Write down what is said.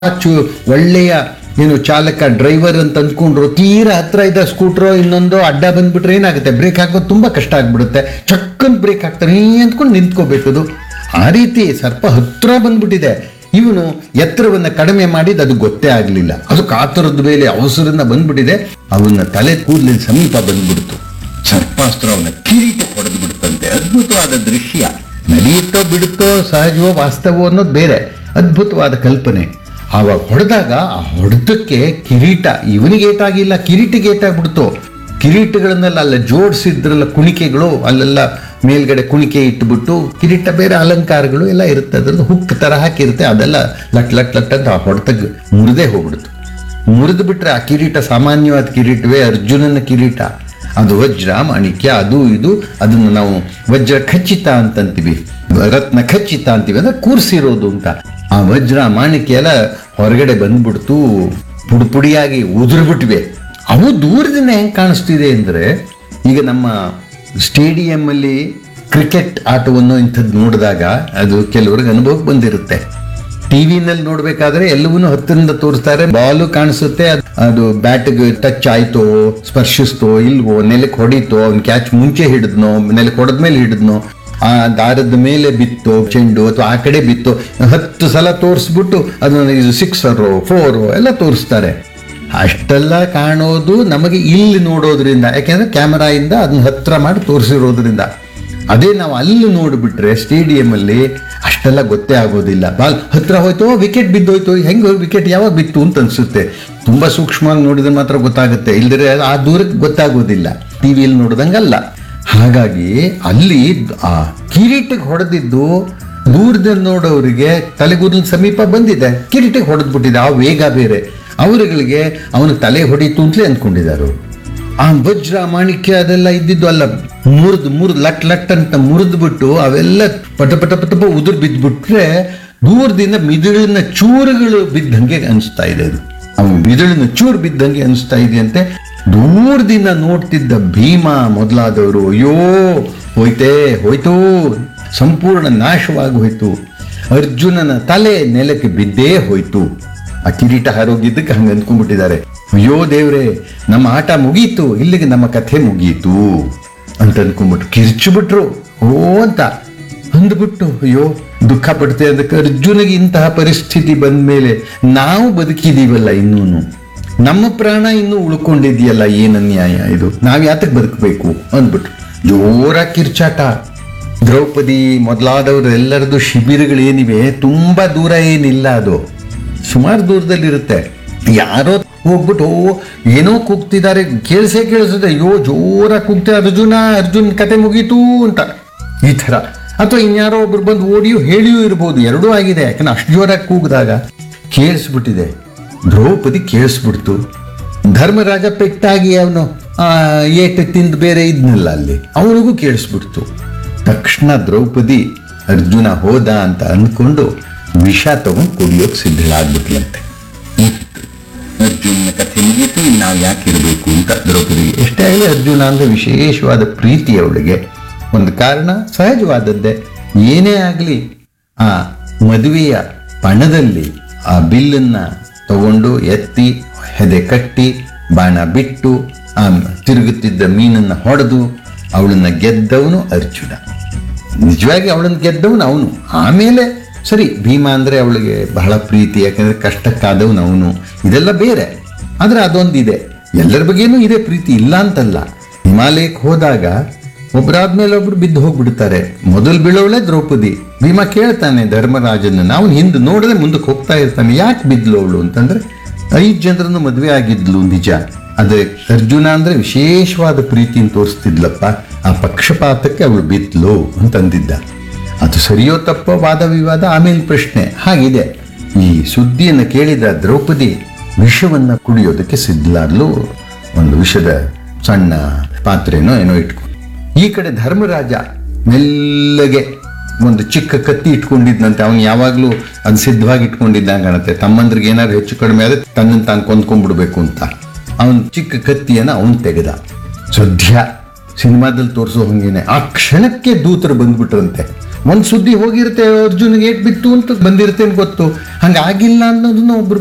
ಚು ಒಳ್ಳೆಯ ಏನು ಚಾಲಕ ಡ್ರೈವರ್ ಅಂತ ಅಂದ್ಕೊಂಡ್ರು ತೀರಾ ಹತ್ರ ಇದ್ದ ಸ್ಕೂಟ್ರೋ ಇನ್ನೊಂದು ಅಡ್ಡ ಬಂದ್ಬಿಟ್ರೆ ಏನಾಗುತ್ತೆ ಬ್ರೇಕ್ ಹಾಕೋದು ತುಂಬಾ ಕಷ್ಟ ಆಗ್ಬಿಡುತ್ತೆ ಚಕ್ಕಂತ ಬ್ರೇಕ್ ಹಾಕ್ತಾನೆ ಈ ಅಂದ್ಕೊಂಡು ನಿಂತ್ಕೋಬೇಕದು ಆ ರೀತಿ ಸರ್ಪ ಹತ್ರ ಬಂದ್ಬಿಟ್ಟಿದೆ ಇವನು ಎತ್ತರವನ್ನ ಕಡಿಮೆ ಮಾಡಿದ ಅದು ಗೊತ್ತೇ ಆಗಲಿಲ್ಲ ಅದು ಕಾತರದ ಮೇಲೆ ಅವಸರನ್ನ ಬಂದ್ಬಿಟ್ಟಿದೆ ಅವನ ತಲೆ ಕೂದಲಿನ ಸಮೀಪ ಬಂದ್ಬಿಡ್ತು ಸರ್ಪಾಸ್ತ್ರ ಅವನ ಕಿರೀಟ ಹೊಡೆದು ಬಿಡುತ್ತಂತೆ ಅದ್ಭುತವಾದ ದೃಶ್ಯ ನಡೆಯುತ್ತೋ ಬಿಡುತ್ತೋ ಸಹಜವೋ ವಾಸ್ತವೋ ಅನ್ನೋದು ಬೇರೆ ಅದ್ಭುತವಾದ ಕಲ್ಪನೆ ಆವಾಗ ಹೊಡೆದಾಗ ಆ ಹೊಡೆದಕ್ಕೆ ಕಿರೀಟ ಇವನಿಗೆ ಏಟಾಗಿಲ್ಲ ಕಿರೀಟಿಗೆ ಏಟಾಗ್ಬಿಡ್ತು ಕಿರೀಟಗಳನ್ನೆಲ್ಲ ಅಲ್ಲ ಜೋಡಿಸಿದ್ರಲ್ಲ ಕುಣಿಕೆಗಳು ಅಲ್ಲೆಲ್ಲ ಮೇಲ್ಗಡೆ ಕುಣಿಕೆ ಇಟ್ಬಿಟ್ಟು ಕಿರೀಟ ಬೇರೆ ಅಲಂಕಾರಗಳು ಎಲ್ಲ ಇರುತ್ತೆ ಅದನ್ನು ಹುಕ್ ತರ ಹಾಕಿರುತ್ತೆ ಅದೆಲ್ಲ ಲಟ್ ಲಟ್ ಲಟ್ ಅಂತ ಹೊಡೆತಕ್ಕೆ ಮುರಿದೇ ಹೋಗ್ಬಿಡ್ತು ಮುರಿದು ಬಿಟ್ರೆ ಆ ಕಿರೀಟ ಸಾಮಾನ್ಯವಾದ ಕಿರೀಟವೇ ಅರ್ಜುನನ ಕಿರೀಟ ಅದು ವಜ್ರ ಮಾಣಿಕ್ಯ ಅದು ಇದು ಅದನ್ನು ನಾವು ವಜ್ರ ಖಚಿತ ಅಂತಂತೀವಿ ರತ್ನ ಖಚಿತ ಅಂತೀವಿ ಅಂದ್ರೆ ಕೂರ್ಸಿರೋದು ಅಂತ ಆ ವಜ್ರ ಮಾಣಿಕ್ಯ ಎಲ್ಲ ಹೊರಗಡೆ ಬಂದ್ಬಿಡ್ತು ಪುಡಿ ಪುಡಿಯಾಗಿ ಉದುರ್ಬಿಟ್ವೆ ಅವು ದೂರದಿಂದ ಹೆಂಗ್ ಕಾಣಿಸ್ತಿದೆ ಅಂದ್ರೆ ಈಗ ನಮ್ಮ ಸ್ಟೇಡಿಯಂ ಅಲ್ಲಿ ಕ್ರಿಕೆಟ್ ಆಟವನ್ನು ಇಂಥದ್ದು ನೋಡಿದಾಗ ಅದು ಕೆಲವ್ರಿಗೆ ಅನುಭವಕ್ಕೆ ಬಂದಿರುತ್ತೆ ಟಿವಿನಲ್ಲಿ ನೋಡ್ಬೇಕಾದ್ರೆ ಎಲ್ಲವನ್ನೂ ಹತ್ತಿರದಿಂದ ತೋರಿಸ್ತಾರೆ ಬಾಲು ಕಾಣಿಸುತ್ತೆ ಅದ್- ಅದು ಬ್ಯಾಟ್ಗೆ ಟಚ್ ಆಯ್ತೋ ಸ್ಪರ್ಶಿಸ್ತೋ ಇಲ್ವೋ ನೆಲಕ್ಕೆ ಹೊಡಿತೋ ಅವ್ನ ಕ್ಯಾಚ್ ಮುಂಚೆ ಹಿಡಿದ್ನೋ ನೆಲಕ್ಕೆ ಹೊಡೆದ್ಮೇಲೆ ಹಿಡಿದ್ನೋ ಆ ದಾರದ ಮೇಲೆ ಬಿತ್ತೋ ಚೆಂಡು ಅಥವಾ ಆ ಕಡೆ ಬಿತ್ತೋ ಹತ್ತು ಸಲ ತೋರಿಸ್ಬಿಟ್ಟು ಅದನ್ನ ಇದು ಸಿಕ್ಸರು ಫೋರು ಎಲ್ಲ ತೋರಿಸ್ತಾರೆ ಅಷ್ಟೆಲ್ಲ ಕಾಣೋದು ನಮಗೆ ಇಲ್ಲಿ ನೋಡೋದ್ರಿಂದ ಯಾಕೆಂದ್ರೆ ಕ್ಯಾಮರಾ ಇಂದ ಅದನ್ನ ಹತ್ರ ಮಾಡಿ ತೋರಿಸಿರೋದ್ರಿಂದ ಅದೇ ನಾವು ಅಲ್ಲಿ ನೋಡಿಬಿಟ್ರೆ ಸ್ಟೇಡಿಯಂ ಅಲ್ಲಿ ಅಷ್ಟೆಲ್ಲ ಗೊತ್ತೇ ಆಗೋದಿಲ್ಲ ಬಾಲ್ ಹತ್ರ ಹೋಯ್ತು ವಿಕೆಟ್ ಬಿದ್ದೋಯ್ತು ಹೆಂಗೆ ವಿಕೆಟ್ ಯಾವಾಗ ಬಿತ್ತು ಅಂತ ಅನ್ಸುತ್ತೆ ತುಂಬಾ ಸೂಕ್ಷ್ಮವಾಗಿ ನೋಡಿದ್ರೆ ಮಾತ್ರ ಗೊತ್ತಾಗುತ್ತೆ ಇಲ್ದಿರೆ ಆ ದೂರಕ್ಕೆ ಗೊತ್ತಾಗೋದಿಲ್ಲ ಟಿವಿಯಲ್ಲಿ ನೋಡ್ದಂಗಲ್ಲ ಹಾಗಾಗಿ ಅಲ್ಲಿ ಆ ಕಿರೀಟಕ್ಕೆ ಹೊಡೆದಿದ್ದು ದೂರದಲ್ಲಿ ನೋಡೋರಿಗೆ ತಲೆಗೂದಲಿನ ಸಮೀಪ ಬಂದಿದೆ ಕಿರೀಟಕ್ಕೆ ಹೊಡೆದ್ಬಿಟ್ಟಿದೆ ಆ ವೇಗ ಬೇರೆ ಅವರುಗಳಿಗೆ ಅವನ ತಲೆ ಹೊಡೀತು ಅಂತಲೇ ಅಂದ್ಕೊಂಡಿದ್ದಾರೆ ಅವ್ರು. ಆ ವಜ್ರ ಮಾಣಿಕ್ಯ ಅದೆಲ್ಲ ಇದ್ದಿದ್ದು ಅಲ್ಲ ಮುರಿದು ಮುರಿದು ಲಟ್ ಲಟ್ ಅಂತ ಮುರಿದು ಬಿಟ್ಟು ಅವೆಲ್ಲ ಪಟ ಪಟ ಪಟ ಪಟ ಉದುರು ಬಿದ್ದುಬಿಟ್ರೆ ದೂರದಿಂದ ಮಿದುಳಿನ ಚೂರುಗಳು ಬಿದ್ದಂಗೆ ಅನಿಸ್ತಾ ಇದೆ ಅದು ಅವು ಮಿದುಳಿನ ಚೂರು ಬಿದ್ದಂಗೆ ಅನಿಸ್ತಾ ಇದೆಯಂತೆ ದೂರದಿಂದ ನೋಡ್ತಿದ್ದ ಭೀಮ ಮೊದಲಾದವರು ಅಯ್ಯೋ ಹೋಯ್ತೇ ಹೋಯ್ತು ಸಂಪೂರ್ಣ ನಾಶವಾಗಿ ಹೋಯ್ತು ಅರ್ಜುನನ ತಲೆ ನೆಲಕ್ಕೆ ಬಿದ್ದೇ ಹೋಯ್ತು ಆ ಕಿರೀಟ ಹಾರೋಗಿದ್ದಕ್ಕೆ ಹಂಗೆ ಅಂದ್ಕೊಂಡ್ಬಿಟ್ಟಿದ್ದಾರೆ ಅಯ್ಯೋ ದೇವ್ರೆ ನಮ್ಮ ಆಟ ಮುಗೀತು ಇಲ್ಲಿಗೆ ನಮ್ಮ ಕಥೆ ಮುಗೀತು ಅಂತ ಅನ್ಕೊಂಡ್ಬಿಟ್ರು ಕಿರ್ಚಿಬಿಟ್ರು ಓ ಅಂತ ಅಂದ್ಬಿಟ್ಟು ಅಯ್ಯೋ ದುಃಖ ಪಡ್ತೆ ಅದಕ್ಕೆ ಅರ್ಜುನಿಗೆ ಇಂತಹ ಪರಿಸ್ಥಿತಿ ಬಂದ ಮೇಲೆ ನಾವು ಬದುಕಿದೀವಲ್ಲ ಇನ್ನೂನು ನಮ್ಮ ಪ್ರಾಣ ಇನ್ನೂ ಉಳ್ಕೊಂಡಿದೆಯಲ್ಲ ಏನ್ ಅನ್ಯಾಯ ಇದು ನಾವ್ ಯಾತಕ್ಕೆ ಬದುಕಬೇಕು ಅಂದ್ಬಿಟ್ರು ಜೋರ ಕಿರ್ಚಾಟ ದ್ರೌಪದಿ ಮೊದಲಾದವರು ಎಲ್ಲರದು ಶಿಬಿರಗಳೇನಿವೆ ತುಂಬಾ ದೂರ ಏನಿಲ್ಲ ಅದು ಸುಮಾರು ದೂರದಲ್ಲಿರುತ್ತೆ ಯಾರೋ ಹೋಗ್ಬಿಟ್ಟು ಓ, ಏನೋ ಕೂಗ್ತಿದ್ದಾರೆ ಕೇಳಿಸೇ ಕೇಳಿಸುತ್ತೆ ಅಯ್ಯೋ ಜೋರ ಕೂಗ್ತಾ ಅರ್ಜುನ ಅರ್ಜುನ್ ಕತೆ ಮುಗೀತು ಅಂತ ಈ ತರ ಅಥವಾ ಇನ್ಯಾರೋ ಒಬ್ರು ಬಂದು ಓಡಿಯೂ ಹೇಳಿಯೂ ಇರ್ಬೋದು ಎರಡೂ ಆಗಿದೆ ಯಾಕಂದ್ರೆ ಅಷ್ಟು ಜೋರಾಗಿ ಕೂಗಿದಾಗ ಕೇಳಿಸ್ಬಿಟ್ಟಿದೆ ದ್ರೌಪದಿ ಕೇಳಿಸ್ಬಿಡ್ತು ಧರ್ಮರಾಜ ಪೆಟ್ಟಾಗಿ ಅವನು ಏಟು ತಿಂದು ಬೇರೆ ಇದ್ನಲ್ಲ ಅಲ್ಲಿ ಅವನಿಗೂ ಕೇಳಿಸ್ಬಿಡ್ತು ತಕ್ಷಣ ದ್ರೌಪದಿ ಅರ್ಜುನ ಹೋದ ಅಂತ ಅಂದ್ಕೊಂಡು ವಿಷ ತಗೊಂಡು ಕುಡಿಯೋಕೆ ಸಿದ್ಧಳಾಗ್ಬಿಟ್ಲಂತೆ ಮುಗೀತು. ಅರ್ಜುನನ ಕಥೆ ಮುಗೀತು ಇನ್ನು ನಾವು ಯಾಕೆ ಇರಬೇಕು ಅಂತ ದ್ರೌಪದಿಗೆ ಎಷ್ಟೇ ಆಗಲಿ ಅರ್ಜುನ ಅಂದ್ರೆ ವಿಶೇಷವಾದ ಪ್ರೀತಿ ಅವಳಿಗೆ ಒಂದು ಕಾರಣ ಸಹಜವಾದದ್ದೇ ಏನೇ ಆಗಲಿ ಆ ಮದುವೆಯ ಪಣದಲ್ಲಿ ಆ ಬಿಲ್ಲನ್ನ ತಗೊಂಡು ಎತ್ತಿ ಹೆದೆ ಕಟ್ಟಿ ಬಾಣ ಬಿಟ್ಟು ಆ ತಿರುಗುತ್ತಿದ್ದ ಮೀನನ್ನ ಹೊಡೆದು ಅವಳನ್ನ ಗೆದ್ದವನು ಅರ್ಜುನ ನಿಜವಾಗಿ ಅವಳನ್ನ ಗೆದ್ದವನು ಅವನು ಆಮೇಲೆ ಸರಿ ಭೀಮ ಅಂದ್ರೆ ಅವಳಿಗೆ ಬಹಳ ಪ್ರೀತಿ ಯಾಕಂದ್ರೆ ಕಷ್ಟಕ್ಕಾದವನು ಅವನು ಇದೆಲ್ಲ ಬೇರೆ ಆದ್ರೆ ಅದೊಂದಿದೆ ಎಲ್ಲರ ಬಗ್ಗೆನೂ ಇದೆ ಪ್ರೀತಿ ಇಲ್ಲ ಅಂತಲ್ಲ ಹಿಮಾಲಯಕ್ಕೆ ಹೋದಾಗ ಒಬ್ರಾದ್ಮೇಲೆ ಒಬ್ರು ಬಿದ್ದು ಹೋಗ್ಬಿಡ್ತಾರೆ ಮೊದಲು ಬೀಳೋಳೆ ದ್ರೌಪದಿ ಭೀಮ ಕೇಳ್ತಾನೆ ಧರ್ಮರಾಜನ ನಾವು ಹಿಂದೆ ನೋಡದೆ ಮುಂದಕ್ಕೆ ಹೋಗ್ತಾ ಇರ್ತಾನೆ ಯಾಕೆ ಬಿದ್ಲು ಅವಳು ಅಂತಂದ್ರೆ ಐದು ಜನರನ್ನು ಮದುವೆ ಆಗಿದ್ಲು ನಿಜ ಅದೇ ಅರ್ಜುನ ಅಂದ್ರೆ ವಿಶೇಷವಾದ ಪ್ರೀತಿನ ತೋರಿಸ್ತಿದ್ಲಪ್ಪ ಆ ಪಕ್ಷಪಾತಕ್ಕೆ ಅವಳು ಬಿದ್ಲು ಅಂತಂದಿದ್ದ ಅದು ಸರಿಯೋ ತಪ್ಪೋ ವಾದ ವಿವಾದ ಆಮೇಲೆ ಪ್ರಶ್ನೆ ಹಾಗಿದೆ ಈ ಸುದ್ದಿಯನ್ನು ಕೇಳಿದ ದ್ರೌಪದಿ ವಿಷವನ್ನ ಕುಡಿಯೋದಕ್ಕೆ ಸಿದ್ಧಲಾದ್ಲು ಒಂದು ವಿಷದ ಸಣ್ಣ ಪಾತ್ರೆನೋ ಏನೋ ಇಟ್ಕೊಂಡು ಈ ಕಡೆ ಧರ್ಮರಾಜ ಮೆಲ್ಲಗೆ ಒಂದು ಚಿಕ್ಕ ಕತ್ತಿ ಇಟ್ಕೊಂಡಿದ್ನಂತೆ ಅವನು ಯಾವಾಗ್ಲೂ ಅದು ಸಿದ್ಧವಾಗಿ ಇಟ್ಕೊಂಡಿದ್ದ ಕಾಣುತ್ತೆ ತಮ್ಮಂದ್ರಿಗೆ ಏನಾದ್ರು ಹೆಚ್ಚು ಕಡಿಮೆ ಆದ್ರೆ ತನ್ನನ್ನು ತಾನು ಕೊಂದ್ಕೊಂಡ್ಬಿಡ್ಬೇಕು ಅಂತ ಅವನ್ ಚಿಕ್ಕ ಕತ್ತಿಯನ್ನ ಅವನ್ ತೆಗೆದ ಸದ್ಯ ಸಿನಿಮಾದಲ್ಲಿ ತೋರಿಸೋ ಹಂಗೇನೆ ಆ ಕ್ಷಣಕ್ಕೆ ದೂತರು ಬಂದ್ಬಿಟ್ರಂತೆ ಒಂದ್ ಸುದ್ದಿ ಹೋಗಿರುತ್ತೆ ಅರ್ಜುನ್ಗೆ ಏಟ್ ಬಿತ್ತು ಅಂತ ಬಂದಿರುತ್ತೆ ಅಂತ ಗೊತ್ತು ಹಂಗಾಗಿಲ್ಲ ಅನ್ನೋದನ್ನ ಒಬ್ರು